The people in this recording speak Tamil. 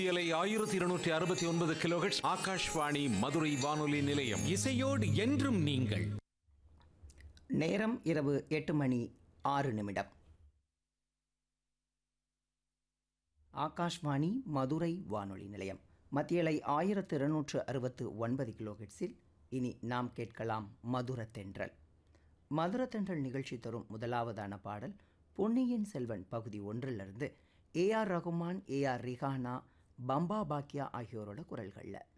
மத்தியலை ஆயிரத்தி இருநூற்றி அறுபத்தி ஒன்பது கிலோஹெட்ஸ் ஆகாஷ்வாணி மதுரை வானொலி நிலையம் இசையோடு என்றும் நீங்கள் நேரம் இரவு எட்டு மணி ஆறு நிமிடம் ஆகாஷ்வாணி மதுரை வானொலி நிலையம் மத்தியலை ஆயிரத்து இருநூற்று அறுபத்து ஒன்பது கிலோஹெட்ஸில் இனி நாம் கேட்கலாம் மதுரத்தென்றல் மதுரத்தென்றல் நிகழ்ச்சி தரும் முதலாவதான பாடல் பொன்னியின் செல்வன் பகுதி ஒன்றிலிருந்து ஏஆர் ரகுமான் ஏஆர் ரிஹானா பம்பா பாக்கியா ஆகியோரோட குரல்களில்